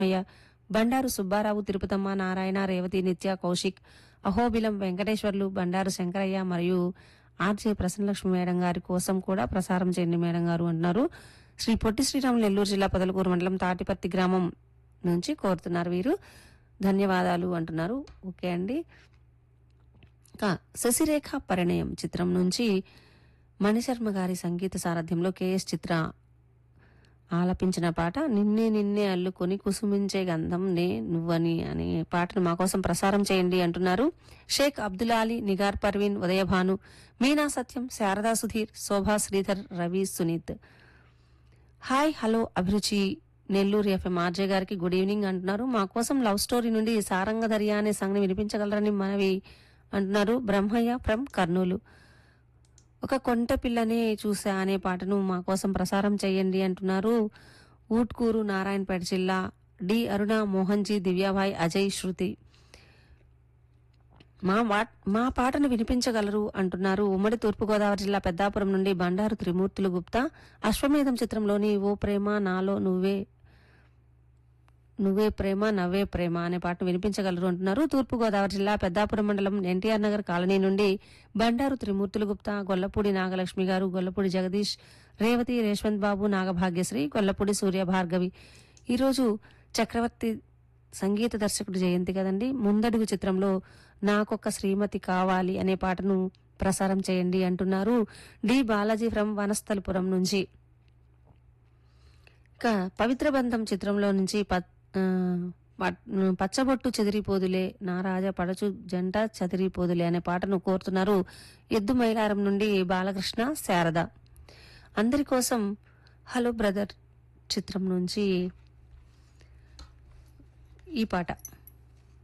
అయ్య బండారు సుబ్బారావు తిరుపతమ్మ నారాయణ రేవతి నిత్య కౌశిక్ అహోబిలం వెంకటేశ్వర్లు బండారు శంకరయ్య మరియు ఆర్జే ప్రసన్నలక్ష్మి మేడం గారి కోసం కూడా ప్రసారం చేయండి మేడం గారు అంటున్నారు శ్రీ పొట్టి శ్రీరాములు నెల్లూరు జిల్లా పొదలకూరు మండలం తాటిపత్తి గ్రామం నుంచి కోరుతున్నారు వీరు ధన్యవాదాలు అంటున్నారు ఓకే అండి ఇంకా శశిరేఖ పరిణయం చిత్రం నుంచి మణిశర్మ గారి సంగీత సారథ్యంలో కెఎస్ చిత్ర ఆలపించిన పాట నిన్నే నిన్నే అల్లుకొని కుసుమించే గంధం నే నువ్వని అనే పాటను మా కోసం ప్రసారం చేయండి అంటున్నారు Sheikh Abdul Ali Nigar Parveen Udayabhanu Meena Satyam Sharada Sudheer Shobha Sridhar Ravi Sunith hi hello Abhiruchi Nellore FM RJ గారికి గుడ్ ఈవినింగ్ అంటున్నారు మా కోసం లవ్ స్టోరీ నుండి సారంగధర్య అనే సంగ్ని వినిపించగలరని మనవి అంటున్నారు బ్రహ్మయ్య ఫ్రమ్ కర్నూలు ఒక కొంట పిల్లని చూసా అనే పాటను మా కోసం ప్రసారం చేయండి అంటున్నారు ఊట్కూరు నారాయణపేట జిల్లా డి అరుణ మోహన్జీ దివ్యాభాయ్ అజయ్ శృతి మా వా- మా పాటను వినిపించగలరు అంటున్నారు ఉమ్మడి తూర్పుగోదావరి జిల్లా పెద్దాపురం నుండి బండారు త్రిమూర్తులు గుప్తా అశ్వమేధం చిత్రంలోని ఓ ప్రేమ నాలో నువ్వే నువ్వే ప్రేమ నవ్వే ప్రేమ అనే పాటను వినిపించగలరు అంటున్నారు తూర్పుగోదావరి జిల్లా పెద్దాపురం మండలం ఎన్టీఆర్ నగర్ కాలనీ నుండి బండారు త్రిమూర్తులు గుప్తా గొల్లపూడి నాగలక్ష్మి గారు గొల్లపూడి జగదీష్ రేవతి రేష్వంత్ బాబు నాగభాగ్యశ్రీ గొల్లపూడి సూర్య భార్గవి ఈరోజు చక్రవర్తి సంగీత దర్శకుడు జయంతి కదండి ముందడుగు చిత్రంలో నాకొక శ్రీమతి కావాలి అనే పాటను ప్రసారం చేయండి అంటున్నారు డి బాలాజీ ఫ్రమ్ వనస్థలపురం నుంచి ఇంకా పవిత్ర బంధం చిత్రంలో నుంచి ప- ఆ, పట్- పచ్చబొట్టు చెదిరిపోదులే నా రాజా పడచు జంట చెదిరిపోదులే అనే పాటను కోరుతున్నారు ఎద్దు మైలారం నుండి బాలకృష్ణ శారద అందరి కోసం హలో బ్రదర్ చిత్రం నుంచి ఈ పాట